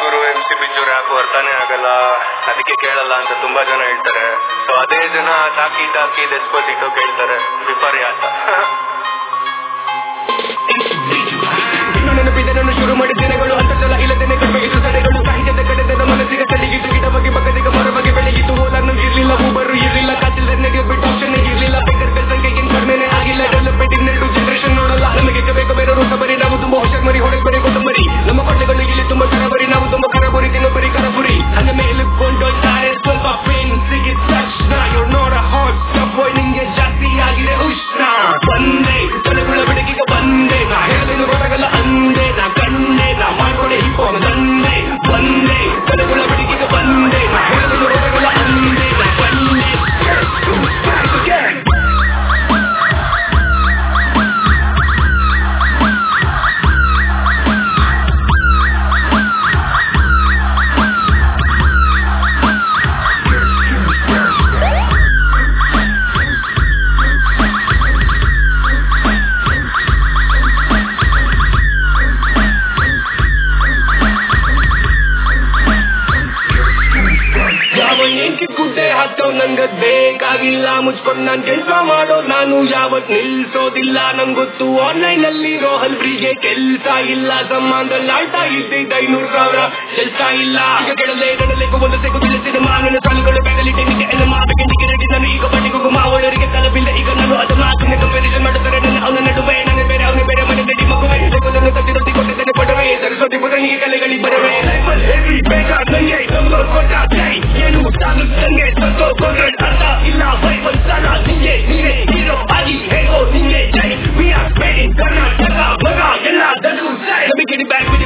ಗುರು M C Bijju rap ಅರ್ಥನೇ ಆಗಲ್ಲ ಅದಕ್ಕೆ ಕೇಳಲ್ಲ ಅಂತ ತುಂಬಾ ಜನ ಹೇಳ್ತಾರೆ ಸೊ ಅದೇ ಜನ ತಾಕಿ ತಾಕಿ ದೆಸ್ಪೋಸಿಟೋ ಕೇಳ್ತಾರೆ ವಿಪರ್ಯಾಸ ಇನ್ನು ನೆನಪಿದೆ ನಾನು ಶುರು ಮಾಡಿದ ದಿನಗಳು ಅಂತಲ್ಲ ಇಲ್ಲದೇನೆ ಕಡಿಮೆ ಇದು ತಡೆಗಳು ಸಾಹಿತ್ಯದ ಕಡೆದ ಮನಸ್ಸಿಗೆ ತಲೆಗಿಟ್ಟು ಗಿಡ ಬಗ್ಗೆ ಬಗ್ಗದಿಗ ಮರ ಬಗ್ಗೆ ಬೆಳಗಿತು ಹೋಲನ್ನು ಇರ್ಲಿಲ್ಲ ಊಬರು ಇರ್ಲಿಲ್ಲ ಕಾತಿಲ್ಲ ನಡೆಯೋ ಬಿಟ್ಟು ಆಪ್ಷನ್ ಇರ್ಲಿಲ್ಲ ಬೇಕರ್ ಸಂಖ್ಯೆ ಏನ್ ಕಡಿಮೆನೆ ಆಗಿಲ್ಲ ಡೆವಲಪ್ಮೆಂಟ್ ಇನ್ನೆರಡು ಜನರೇಷನ್ ನೋಡಲ್ಲ ನಮಗೆ ಬೇಕು ಬೇರೆ ರೂಟ ಬರಿ ನಾವು ತುಂಬಾ ಹುಷಾರ್ ಮರಿ ಹೊಡೆಗೆ ಬರಿ ಕೊತ್ತಂಬರಿ ನಮ್ಮ ಕೊಟ್ಟೆಗಳು ಇಲ್ಲಿ ತುಂಬಾ ಕರಬರಿ ನಾವು ತುಂಬಾ ಕರಬರಿ ತಿನ್ನೊಬ್ಬರಿ ಕರಬುರಿ ಹಂಗ ಮೇಲೆ ಕೊಂಡೊಯ್ತಾರೆ ಸ್ವಲ್ಪ ಪೇನ್ ಸಿಗಿ ತಕ್ಷಣ you're not a hot stuff boy ನಿಂಗೆ ಜಾಸ್ತಿ ಆಗಿದೆ ಉಷ್ಣ ಬಂದೆ ತಲೆಗುಳ ಬೆಳಕಿಗೆ ಬಂದೆ ನಾ ಹೇಳದೇನು ಗೊತ್ತಾಗಲ್ಲ ಅಂದೆ ನಾ ಕಂಡೆ ನಾ ಮಾಡ್ಕೊಂಡೆ ಹಿಪ್ಪೋ ತಂದೆ ಬಂದೆ ತಲೆಗುಳ ಬೆಳಕಿಗೆ ಬಂದೆ ನಾ ಹೇಳದೇನು ಗೊತ್ತಾಗಲ್ಲ ಅಂದೆ ನಾ ಕಂಡೆ Again. ಯಾವ ಏಕೆ ಗುಡ್ಡೆ ಹತ್ತೋ ನಂಗ ಬೇಕಾಗಿಲ್ಲ ಮುಚ್ಕೊಂಡು ನಾನ್ ಕೆಲ್ಸ ಮಾಡೋ ನಾನು ಯಾವತ್ ನಿಲ್ಸೋದಿಲ್ಲ ನಂಗೊತ್ತು ಆನ್ಲೈನ್ ಅಲ್ಲಿ ರೋಹಲ್ ಫ್ರೀಗೆ ಕೆಲ್ಸ ಇಲ್ಲ ಸಂಬಂಧದಲ್ಲಿ ಆಳ್ತಾ ಇದ್ದಿದ್ದ ಐನೂರು ಸಾವಿರ ಕೆಲ್ಸ ಇಲ್ಲ ಈಗ ಕೆಳಲೆ ನಡಲೆ ಒಂದು ಸಿಗುತ್ತಿಲ್ಲ ಸಿನಿಮಾ ನನ್ನ ಸಾಲುಗಳು ಬೆಗಲಿಗೆ ನಿಮಗೆ ಎಲ್ಲ ಮಾಡಬೇಕೆಂದಿಗೆ ರೆಡಿ ನಾನು ಈಗ ಬಣ್ಣಿಗೂ ಮಾವಳರಿಗೆ ತಲುಪಿಲ್ಲ ಈಗ ನಾನು ಅದು ಮಾತಿನ ಕಂಪೇರಿಸನ್ ಮಾಡುತ್ತಾರೆ ನನ್ನ ಅವನ ನಡುವೆ ನನ್ನ ಬೇರೆ ಅವನ ಬೇರೆ ಮನೆ ನಡಿ ಮಗುವೆ ನನ್ನ ತತ್ತಿ ರೊಟ್ಟಿ ಕೊಟ್ಟಿದ್ದೇನೆ ಪಡವೆ ಸರಸ್ವತಿ ಪುಟನಿಗೆ ಕಲೆಗಳಿಗೆ ಬರವೆ ಲೈಫಲ್ಲಿ ಹೆವಿ ಬೇಕಾದ ನಂಗೆ ನಂಬರ್ ಕೊಟ್ಟ ಕೈ ಏನು ಸಾಗುತ್ತಂಗೆ ಸತ್ತೋ ಕೊಂಡ್ರೆ ಅರ್ಥ ಇಲ್ಲ ಬೈಬಲ್ ಸಾಲ ನಿಂಗೆ ನೀನೆ ಹೀರೋ ಆಗಿ ಹೇಗೋ ನಿಂಗೆ ಜೈ V R made in Karnataka ಮಗ ಎಲ್ಲ ದಡು ಸೈ Let me get it back with